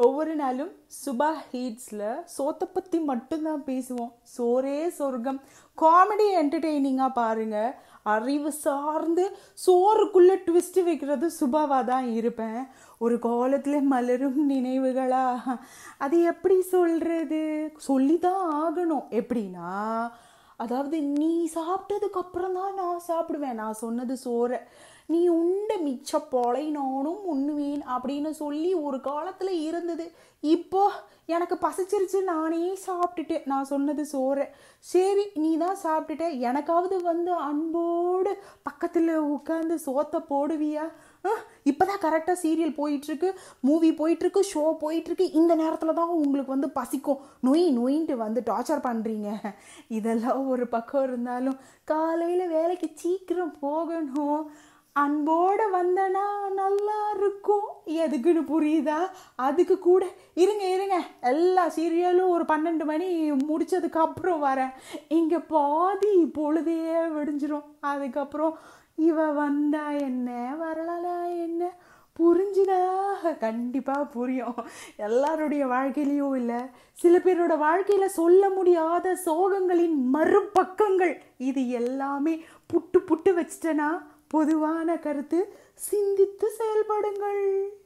ஒவ்வொரு நாளும் சுபா ஹீட்ஸில் சோத்தை பற்றி மட்டும்தான் பேசுவோம் சோரே சொர்க்கம் காமெடி என்டர்டெய்னிங்காக பாருங்கள் அறிவு சார்ந்து சோறுக்குள்ளே ட்விஸ்ட் வைக்கிறது சுபாவாக தான் இருப்பேன் ஒரு காலத்தில் மலரும் நினைவுகளா அது எப்படி சொல்கிறது சொல்லி தான் ஆகணும் எப்படின்னா அதாவது நீ சாப்பிட்டதுக்கு அப்புறம் தான் நான் சாப்பிடுவேன் நான் சொன்னது சோறை நீ உண்ட மிச்ச பொலை நானும் உண்ணுவேன் அப்படின்னு சொல்லி ஒரு காலத்தில் இருந்தது இப்போ எனக்கு பசிச்சிருச்சு நானே சாப்பிட்டுட்டேன் நான் சொன்னது சோறை சரி நீ தான் சாப்பிட்டுட்ட எனக்காவது வந்து அன்போடு பக்கத்தில் உட்காந்து சோத்தை போடுவியா இப்போ தான் கரெக்டாக சீரியல் போயிட்டுருக்கு மூவி போயிட்டுருக்கு ஷோ போயிட்டுருக்கு இந்த நேரத்தில் தான் உங்களுக்கு வந்து பசிக்கும் நொய் நொயின்ட்டு வந்து டார்ச்சர் பண்ணுறீங்க இதெல்லாம் ஒரு பக்கம் இருந்தாலும் காலையில் வேலைக்கு சீக்கிரம் போகணும் அன்போடு வந்தனா நல்லா இருக்கும் எதுக்குன்னு புரியுதா அதுக்கு கூட இருங்க இருங்க எல்லா சீரியலும் ஒரு பன்னெண்டு மணி முடிச்சதுக்கு அப்புறம் வரேன் இங்கே பாதி பொழுதே விடிஞ்சிரும் அதுக்கப்புறம் இவ வந்தா என்ன வரலா என்ன புரிஞ்சுதா கண்டிப்பாக புரியும் எல்லாருடைய வாழ்க்கையிலையும் இல்லை சில பேரோட வாழ்க்கையில் சொல்ல முடியாத சோகங்களின் மறுபக்கங்கள் இது எல்லாமே புட்டு புட்டு வச்சிட்டனா பொதுவான கருத்து சிந்தித்து செயல்படுங்கள்